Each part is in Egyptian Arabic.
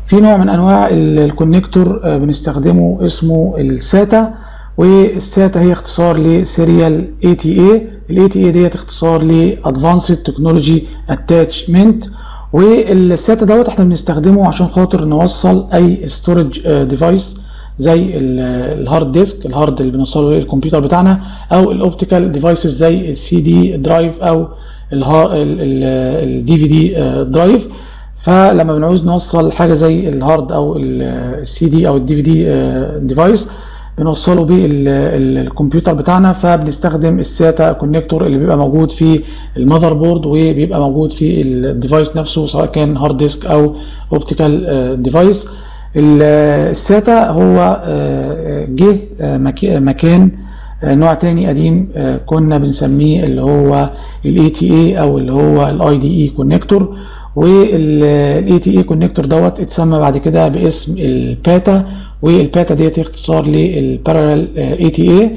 في نوع من انواع الكونكتور بنستخدمه اسمه الساتا والساتا هي اختصار لسيريال اي تي اي الاي تي اي ديت اختصار لادفانسد تكنولوجي اتاتشمنت والساتا دوت احنا بنستخدمه عشان خاطر نوصل اي ستورج ديفايس زي الهارد ديسك الهارد اللي بنوصله للكمبيوتر بتاعنا او الاوبتيكال ديفايسز زي السي دي درايف او الدي في دي درايف فلما بنعوز نوصل حاجه زي الهارد او السي دي او الدي في دي ديفايس بنوصله بالكمبيوتر بتاعنا فبنستخدم الساتا كونكتور اللي بيبقى موجود في المذر بورد وبيبقى موجود في الديفايس نفسه سواء كان هارد ديسك او اوبتيكال ديفايس الساتا هو جه مكان نوع تاني قديم كنا بنسميه اللي هو الاي تي اي او اللي هو الاي دي اي كونكتور والاي تي اي كونكتور دوت اتسمى بعد كده باسم الباتا والباتا ديت اختصار للبارallel اي تي اي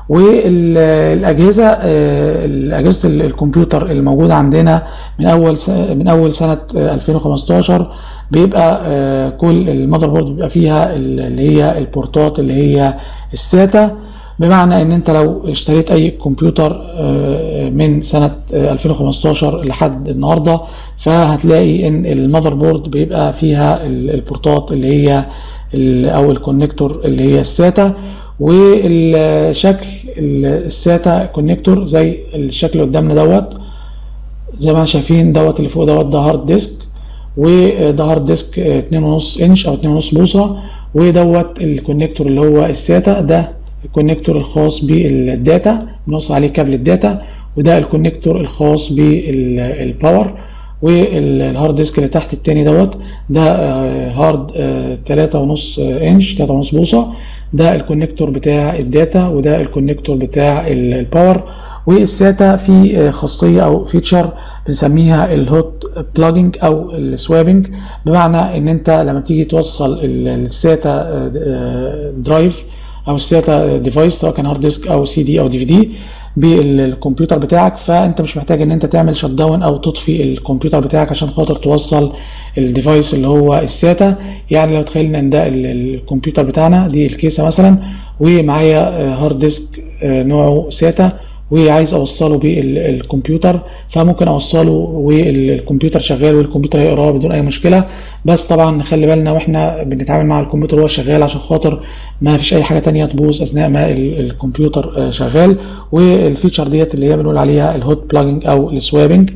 والاجهزه اجهزه الكمبيوتر الموجوده عندنا من اول من اول سنه 2015 بيبقى كل المذر بورد بيبقى فيها اللي هي البورتات اللي هي الساتا بمعنى ان انت لو اشتريت اي كمبيوتر من سنة 2015 لحد النهاردة فهتلاقي ان المذر بورد بيبقى فيها البورتات اللي هي او الكونكتور اللي هي الساتا والشكل الساتا كونكتور زي الشكل اللي قدامنا دوت زي ما احنا شايفين دوت اللي فوق دوت ده هارد ديسك وده هارد ديسك 2.5 انش او 2.5 بوصه ودوت الكونكتور اللي هو الساتا ده الكونكتور الخاص بالداتا بنوصل عليه كابل الداتا وده الكونكتور الخاص بالباور والهارد ديسك اللي تحت التاني دوت ده هارد 3.5 انش 3.5 بوصه ده الكونكتور بتاع الداتا وده الكونكتور بتاع الباور والساتا في خاصيه او فيتشر بنسميها الهوت بلاجنج او السوابنج بمعنى ان انت لما تيجي توصل الساتا درايف او الساتا ديفايس سواء كان هارد ديسك او سي دي او دي في دي بالكمبيوتر بتاعك فانت مش محتاج ان انت تعمل شت داون او تطفي الكمبيوتر بتاعك عشان خاطر توصل الديفايس اللي هو الساتا يعني لو تخيلنا ان ده الكمبيوتر بتاعنا دي الكيسه مثلا ومعايا هارد ديسك نوعه ساتا وعايز اوصله بالكمبيوتر فممكن اوصله والكمبيوتر شغال والكمبيوتر هيقراه بدون اي مشكله بس طبعا نخلي بالنا واحنا بنتعامل مع الكمبيوتر وهو شغال عشان خاطر ما فيش اي حاجه تانية تبوظ اثناء ما الكمبيوتر شغال والفيتشر ديت اللي هي بنقول عليها الهوت بلاجنج او السوابنج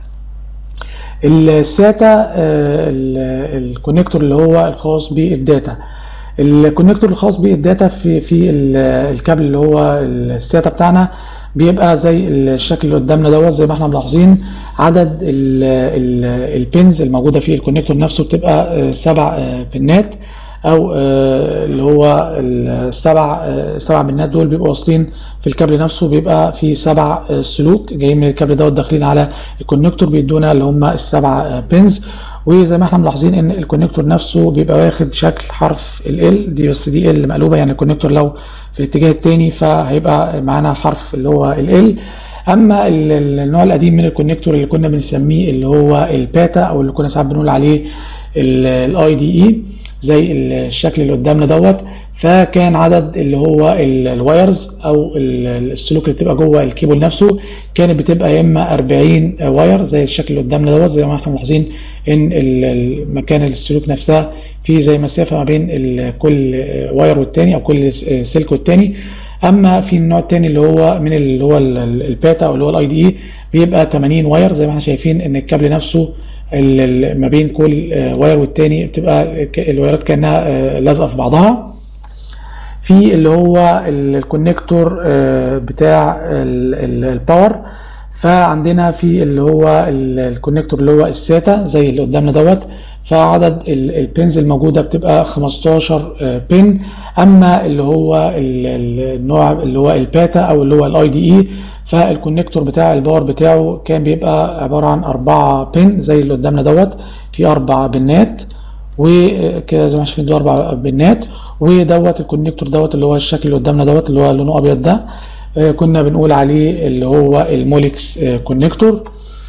الساتا الكونكتور اللي هو الخاص بالداتا الكونكتور الخاص بالداتا في في الكابل اللي هو الساتا بتاعنا بيبقى زي الشكل اللي قدامنا دوت زي ما احنا ملاحظين عدد البنز الموجوده في الكونكتور نفسه بتبقى سبع بنات او اللي هو السبع سبع بنات دول بيبقوا واصلين في الكابل نفسه بيبقى في سبع سلوك جايين من الكابل دوت داخلين على الكونكتور بيدونا اللي هم السبع بنز وزي ما احنا ملاحظين ان الكونكتور نفسه بيبقى واخد شكل حرف ال دي بس دي ال مقلوبه يعني الكونكتور لو في الاتجاه التاني فهيبقى معانا حرف اللي هو ال اما النوع القديم من الكونكتور اللي كنا بنسميه اللي هو الباتا او اللي كنا ساعات بنقول عليه الاي دي اي زي الشكل اللي قدامنا دوت فكان عدد اللي هو الوايرز او السلوك اللي بتبقى جوه الكيبل نفسه كانت بتبقى يا اما 40 واير زي الشكل اللي قدامنا دوت زي ما احنا ملاحظين ان مكان السلوك نفسها في زي مسافه ما بين كل واير والتاني او كل سلك والتاني اما في النوع التاني اللي هو من اللي هو الباتا او اللي هو الاي دي اي بيبقى 80 واير زي ما احنا شايفين ان الكابل نفسه ما بين كل واير والتاني بتبقى الوايرات كانها لازقه في بعضها في اللي هو الكونكتور بتاع الباور فعندنا في اللي هو الكونكتور اللي هو الساتا زي اللي قدامنا دوت فعدد البنز الموجوده بتبقى 15 بن اما اللي هو النوع اللي هو الباتا او اللي هو الاي دي اي فالكونكتور بتاع الباور بتاعه كان بيبقى عباره عن 4 بن زي اللي قدامنا دوت في اربع بنات وكده زي ما شايفين دول اربع بنات ودوت الكونكتور دوت اللي هو الشكل اللي قدامنا دوت اللي هو لونه ابيض ده كنا بنقول عليه اللي هو الموليكس كونكتور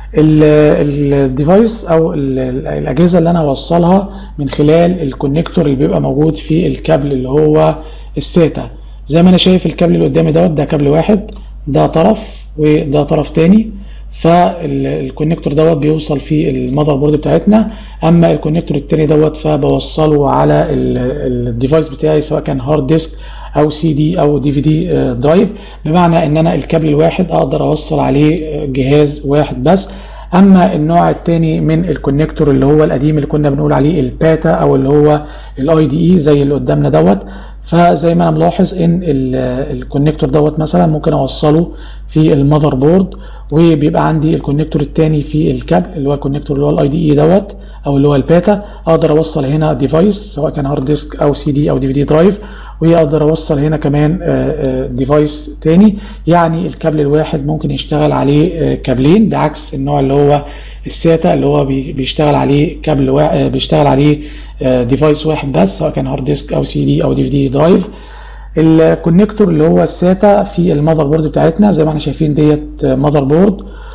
الديفايس او ال- ال- الاجهزه اللي انا هوصلها من خلال الكونكتور اللي بيبقى موجود في الكابل اللي هو الساتا زي ما انا شايف الكابل اللي قدامي دوت ده كابل واحد ده طرف وده طرف تاني فالكونكتور دوت بيوصل في المذر بورد بتاعتنا اما الكونكتور التاني دوت فبوصله على الديفايس بتاعي سواء كان هارد ديسك او سي دي او دي في دي درايف بمعنى ان انا الكابل الواحد اقدر اوصل عليه جهاز واحد بس اما النوع الثاني من الكونكتور اللي هو القديم اللي كنا بنقول عليه الباتا او اللي هو الاي دي اي زي اللي قدامنا دوت فزي ما انا ملاحظ ان الكونكتور دوت مثلا ممكن اوصله في المذر بورد وبيبقى عندي الكونكتور الثاني في الكابل اللي هو الكونكتور اللي هو الاي دي اي دوت او اللي هو الباتا اقدر اوصل هنا ديفايس سواء كان هارد ديسك او سي دي او دي في دي درايف واقدر اوصل هنا كمان ديفايس تاني يعني الكابل الواحد ممكن يشتغل عليه كابلين بعكس النوع اللي هو الساتا اللي هو بيشتغل عليه كابل واحد بيشتغل عليه ديفايس واحد بس سواء كان هارد ديسك او سي دي او دي في دي درايف الكونكتور اللي هو الساتا في المذر بورد بتاعتنا زي ما احنا شايفين ديت مذر بورد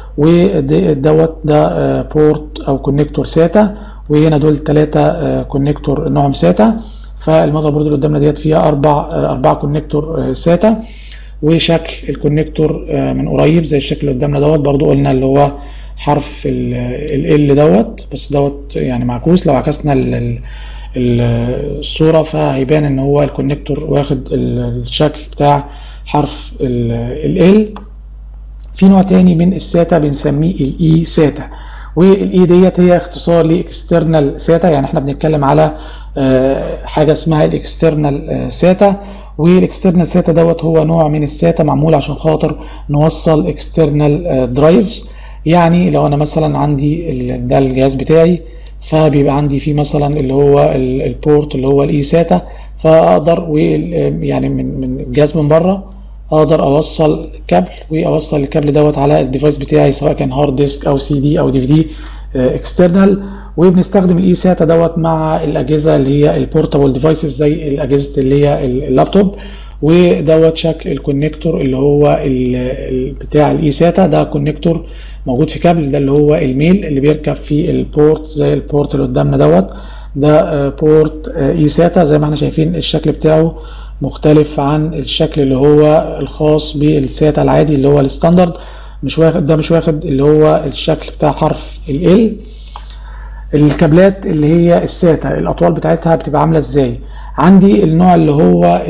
ودوت ده بورت او كونكتور ساتا وهنا دول ثلاثة كونكتور نوعهم ساتا فالمذر بورد اللي قدامنا ديت فيها اربع اربع كونكتور ساتا وشكل الكونكتور من قريب زي الشكل اللي قدامنا دوت برضو قلنا اللي هو حرف ال دوت بس دوت يعني معكوس لو عكسنا الصورة فهيبان ان هو الكونكتور واخد الشكل بتاع حرف ال في نوع تاني من الساتا بنسميه الاي ساتا والاي ديت هي اختصار لاكسترنال ساتا يعني احنا بنتكلم على حاجه اسمها الاكسترنال ساتا والاكسترنال ساتا دوت هو نوع من الساتا معمول عشان خاطر نوصل اكسترنال درايفز يعني لو انا مثلا عندي ده الجهاز بتاعي فبيبقى عندي فيه مثلا اللي هو البورت اللي هو الاي ساتا فاقدر يعني من من الجهاز من بره اقدر اوصل كابل واوصل الكابل دوت على الديفايس بتاعي سواء كان هارد ديسك او سي دي او دي في دي اكسترنال وبنستخدم الاي ساتا دوت مع الاجهزه اللي هي البورتابل ديفايسز زي الاجهزه اللي هي اللابتوب ودوت شكل الكونكتور اللي هو بتاع الاي ساتا ده كونكتور موجود في كابل ده اللي هو الميل اللي بيركب في البورت زي البورت اللي قدامنا دوت ده بورت اي ساتا زي ما احنا شايفين الشكل بتاعه مختلف عن الشكل اللي هو الخاص بالساتا العادي اللي هو الستاندرد مش واخد ده مش واخد اللي هو الشكل بتاع حرف ال الكابلات اللي هي الساتا الاطوال بتاعتها بتبقى عامله ازاي عندي النوع اللي هو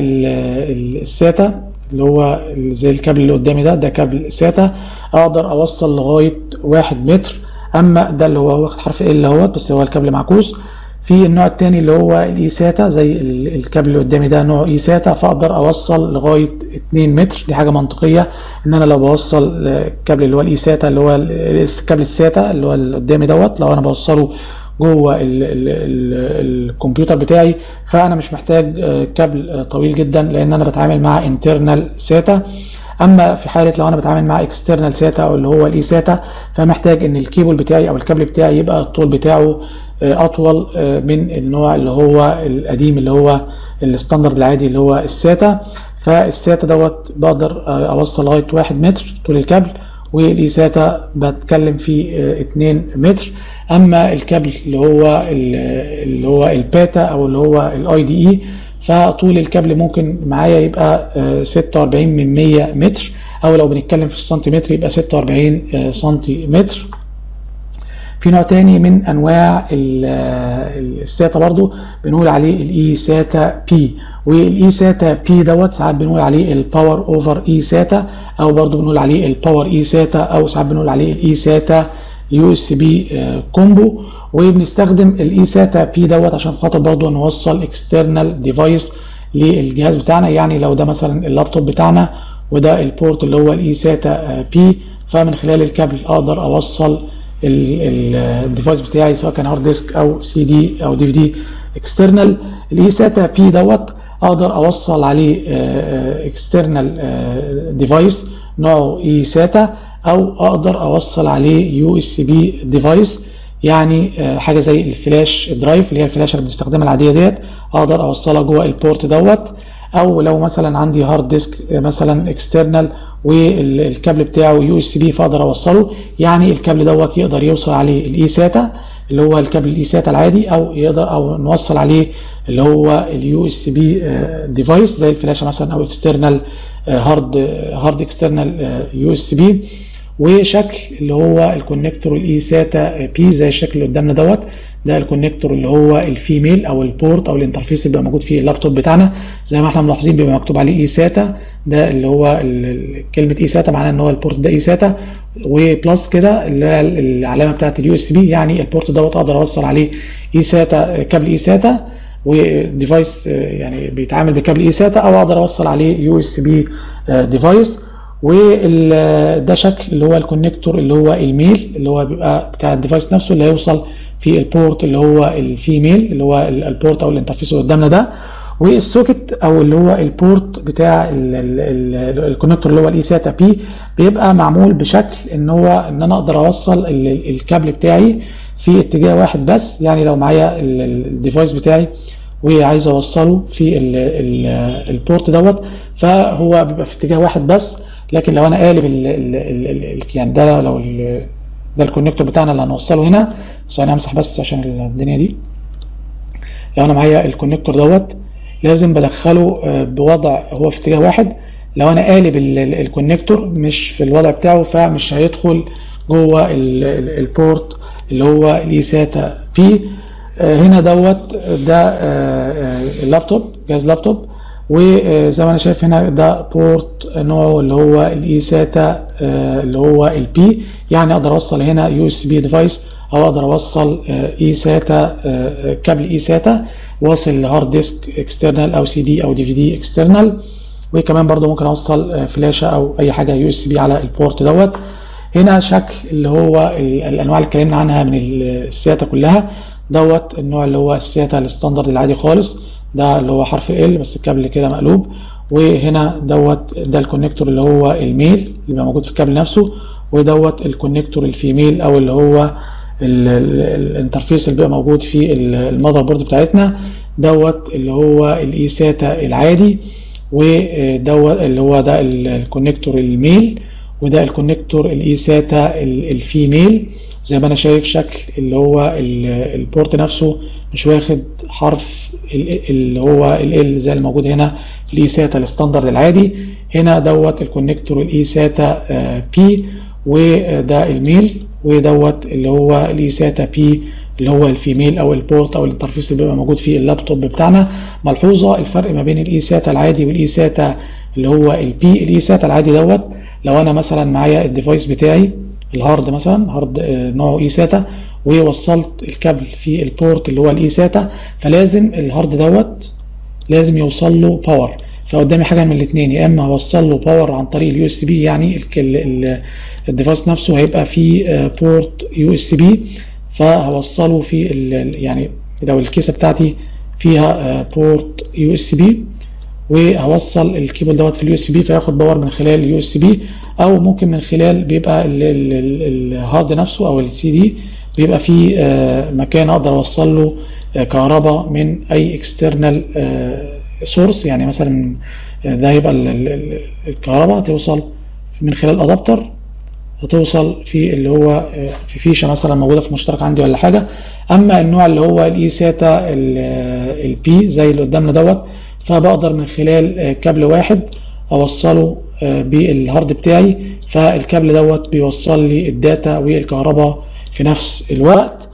الساتا اللي هو زي الكابل اللي قدامي ده ده كابل ساتا اقدر اوصل لغايه واحد متر اما ده اللي هو واخد حرف ال اهوت بس هو الكابل معكوس في النوع الثاني اللي هو الاي ساتا زي الكابل اللي قدامي ده نوع اي ساتا فاقدر اوصل لغايه 2 متر دي حاجه منطقيه ان انا لو بوصل الكابل اللي هو الاي ساتا اللي هو الكابل الساتا اللي هو اللي قدامي دوت لو انا بوصله جوه ال ال ال الكمبيوتر بتاعي فانا مش محتاج كابل طويل جدا لان انا بتعامل مع انترنال ساتا اما في حاله لو انا بتعامل مع اكسترنال ساتا او اللي هو الاي ساتا فمحتاج ان الكيبل بتاعي او الكابل بتاعي يبقى الطول بتاعه اطول من النوع اللي هو القديم اللي هو الستاندرد العادي اللي هو الساتا فالساتا دوت بقدر اوصل لغايه 1 متر طول الكابل والاي ساتا بتكلم في 2 متر اما الكابل اللي هو اللي هو الباتا او اللي هو الاي دي اي فطول الكابل ممكن معايا يبقى 46 من 100 متر او لو بنتكلم في السنتيمتر يبقى 46 سنتيمتر في نوع تاني من انواع الساتا برضو بنقول عليه الاي ساتا بي والاي ساتا بي دوت ساعات بنقول عليه الباور اوفر اي ساتا او برضو بنقول عليه الباور اي ساتا او ساعات بنقول عليه الاي ساتا يو اس بي كومبو وبنستخدم الاي ساتا بي دوت عشان خاطر برضو نوصل اكسترنال ديفايس للجهاز بتاعنا يعني لو ده مثلا اللابتوب بتاعنا وده البورت اللي هو الاي ساتا بي فمن خلال الكابل اقدر اوصل الديفايس بتاعي سواء كان هارد ديسك او سي دي او دي في دي اكسترنال الاي ساتا بي دوت اقدر اوصل عليه اكسترنال ديفايس نوعه اي ساتا او اقدر اوصل عليه يو اس بي ديفايس يعني حاجه زي الفلاش درايف اللي هي الفلاشه اللي بنستخدمها العاديه ديت اقدر اوصلها جوه البورت دوت او لو مثلا عندي هارد ديسك مثلا اكسترنال والكابل بتاعه يو اس بي فاقدر اوصله يعني الكابل دوت يقدر يوصل عليه الاي ساتا اللي هو الكابل الاي ساتا العادي او يقدر او نوصل عليه اللي هو اليو اس بي ديفايس زي الفلاشه مثلا او اكسترنال هارد هارد اكسترنال يو اس بي وشكل اللي هو الكونكتور الاي ساتا بي زي الشكل اللي قدامنا دوت ده الكونكتور اللي هو الفيميل او البورت او الانترفيس اللي بيبقى موجود في اللابتوب بتاعنا زي ما احنا ملاحظين بيبقى مكتوب عليه اي ساتا ده اللي هو كلمه اي ساتا معناها ان هو البورت ده اي ساتا وبلس كده اللي هي العلامه بتاعت اليو اس بي يعني البورت دوت اقدر اوصل عليه اي ساتا كابل اي ساتا وديفايس يعني بيتعامل بكابل اي ساتا او اقدر اوصل عليه يو اس بي ديفايس وده شكل اللي هو الكونكتور اللي هو الميل اللي هو بيبقى بتاع الديفايس نفسه اللي هيوصل في البورت اللي هو الفيميل اللي هو البورت او الانترفيس اللي قدامنا ده والسوكت او اللي هو البورت بتاع الكونكتور اللي هو الاي ساتا بي بيبقى معمول بشكل ان هو ان انا اقدر اوصل الكابل بتاعي في اتجاه واحد بس يعني لو معايا الديفايس بتاعي وعايز اوصله في البورت دوت فهو بيبقى في اتجاه واحد بس لكن لو انا قالب ال ال ال يعني ده لو ده الكونكتور بتاعنا اللي هنوصله هنا ثواني امسح بس عشان الدنيا دي لو انا معايا الكونكتور دوت لازم بدخله بوضع هو في اتجاه واحد لو انا قالب الكونكتور مش في الوضع بتاعه فمش هيدخل جوه البورت اللي هو الاي ساتا بي هنا دوت ده اللابتوب جهاز لابتوب وزي ما انا شايف هنا ده بورت نوعه اللي هو الاي ساتا اللي هو البي يعني اقدر اوصل هنا يو اس بي ديفايس او اقدر اوصل اي ساتا كابل اي ساتا واصل لهارد ديسك اكسترنال او سي دي او دي في دي اكسترنال وكمان برضو ممكن اوصل فلاشه او اي حاجه يو اس بي على البورت دوت هنا شكل اللي هو الانواع اللي اتكلمنا عنها من الساتا كلها دوت النوع اللي هو الساتا الستاندرد العادي خالص ده اللي هو حرف ال بس الكابل كده مقلوب وهنا دوت ده الكونكتور اللي هو الميل اللي بيبقى موجود في الكابل نفسه ودوت الكونكتور الفيميل او اللي هو الانترفيس اللي بيبقى موجود في المذر بورد بتاعتنا دوت اللي هو الاي ساتا العادي ودوت اللي هو ده الكونكتور الميل وده الكونكتور الاي ساتا الفيميل زي ما انا شايف شكل اللي هو البورت نفسه مش واخد حرف اللي هو ال زي الموجود هنا في الاي ساتا الستاندرد العادي هنا دوت الكونكتور الاي ساتا بي وده الميل ودوت اللي هو الاي ساتا بي اللي هو الفيميل او البورت او الانترفيس اللي بيبقى موجود في اللابتوب بتاعنا ملحوظه الفرق ما بين الاي ساتا العادي والاي ساتا اللي هو البي الاي ساتا العادي دوت لو انا مثلا معايا الديفايس بتاعي الهارد مثلا هارد نوعه اي ساتا ووصلت الكابل في البورت اللي هو الاي ساتا فلازم الهارد دوت لازم يوصل له باور فقدامي حاجه من الاثنين يا اما هوصل له باور عن طريق اليو اس بي يعني الديفايس نفسه هيبقى فيه بورت يو اس بي فهوصله في يعني لو الكيسه بتاعتي فيها بورت يو اس بي وهوصل الكيبل دوت في اليو اس بي فياخد باور من خلال اليو اس بي او ممكن من خلال بيبقى الهارد نفسه او السي دي بيبقى فيه مكان اقدر اوصل له كهرباء من اي اكسترنال سورس يعني مثلا ده يبقى الكهرباء توصل من خلال ادابتر هتوصل في اللي هو في فيشه مثلا موجوده في مشترك عندي ولا حاجه اما النوع اللي هو الاي ساتا البي زي اللي قدامنا دوت فبقدر من خلال كابل واحد اوصله بالهارد بتاعي فالكابل دوت بيوصل لي الداتا والكهرباء في نفس الوقت